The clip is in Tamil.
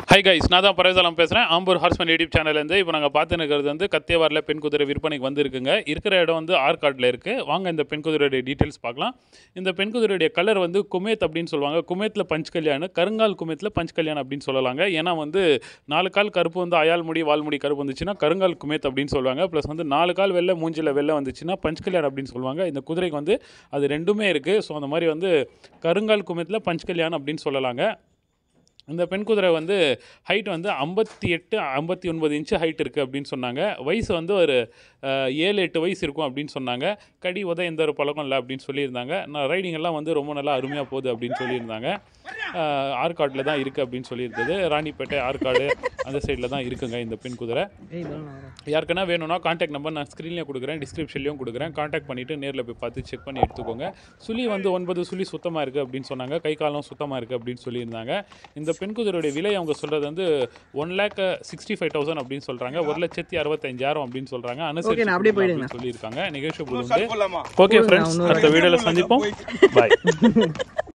ஹை கைஸ் நான் தான் பரவசலம் பேசுகிறேன் ஆம்பூர் ஹார்ஸ்மேன் யூடியூப் சேனல்லேருந்து இப்போ நாங்கள் பார்த்து இருக்கிறது வந்து கத்தியவாரில் பெண் குதிரை விற்பனைக்கு வந்திருக்குங்க இருக்கிற இடம் வந்து ஆற்காட்டில் இருக்குது வாங்க இந்த பெண் குதிரையுடைய டீட்டெயில்ஸ் பார்க்கலாம் இந்த பெண் குதிரையுடைய கலர் வந்து குமேத் அப்படின்னு சொல்லுவாங்க குமேத்தில் பஞ்ச் கல்யாண் கருங்கால் குமேத்தில் பஞ்ச் கல்யாண் அப்படின்னு சொல்லலாங்க ஏன்னா வந்து நாலு கால் கருப்பு வந்து அயால் முடி வால்முடி கருப்பு வந்துச்சுன்னா கருங்கால் குமேத் அப்படின்னு சொல்லுவாங்க ப்ளஸ் வந்து நாலு கால் வெள்ளை மூஞ்சில் வெள்ளை வந்துச்சுன்னா பஞ்ச் கல்யாண் அப்படின்னு சொல்லுவாங்க இந்த குதிரைக்கு வந்து அது ரெண்டுமே இருக்குது ஸோ அந்த மாதிரி வந்து கருங்கால் குமேத்தில் பஞ்ச் கல்யாண் அப்படின்னு சொல்லலாங்க இந்த பெண் குதிரை வந்து ஹைட் வந்து ஐம்பத்தி எட்டு ஐம்பத்தி ஒன்பது இன்ச்சு ஹைட் இருக்குது அப்படின்னு சொன்னாங்க வயசு வந்து ஒரு அஹ், ஏழு எட்டு வயசு இருக்கும் அப்படின்னு சொன்னாங்க கடி உத எந்த ஒரு பழக்கம் இல்லை அப்படின்னு சொல்லியிருந்தாங்க நான் ரைடிங் எல்லாம் வந்து ரொம்ப நல்லா அருமையாக போகுது அப்படின்னு சொல்லியிருந்தாங்க அஹ், ஆற்காட்டில் தான் இருக்குது அப்படின்னு சொல்லியிருந்தது ராணிப்பேட்டை ஆற்காடு அந்த சைடில் தான் இருக்குங்க இந்த பெண் குதிரை யாருக்குன்னா வேணும்னா காண்டாக்ட் நம்பர் நான் ஸ்க்ரீன்லேயும் கொடுக்குறேன் டிஸ்கிரிப்ஷன்லையும் கொடுக்குறேன் காண்டாக்ட் பண்ணிவிட்டு நேரில் போய் பார்த்து செக் பண்ணி எடுத்துக்கோங்க சுழி வந்து ஒன்பது சுழி சுத்தமாக இருக்குது அப்படின்னு சொன்னாங்க கை காலம் சுத்தமாக இருக்குது அப்படின்னு சொல்லியிருந்தாங்க இந்த பெண் குதிரையுடைய விலை அவங்க சொல்கிறது வந்து one lakh sixty five thousand அப்படின்னு சொல்கிறாங்க ஒரு லட்சத்தி அறுபத்தஞ்சாயிரம் அப்படின்னு சொல்கிறாங்க Okay, நான் அப்படியே அனுசரிச்சு போயிடுங்க. சொல்லியிருக்காங்க நிகழ்ச்சி சார் போலாமா ஓகே ஃப்ரெண்ட்ஸ் அடுத்த வீடியோவில் சந்திப்போம் பாய்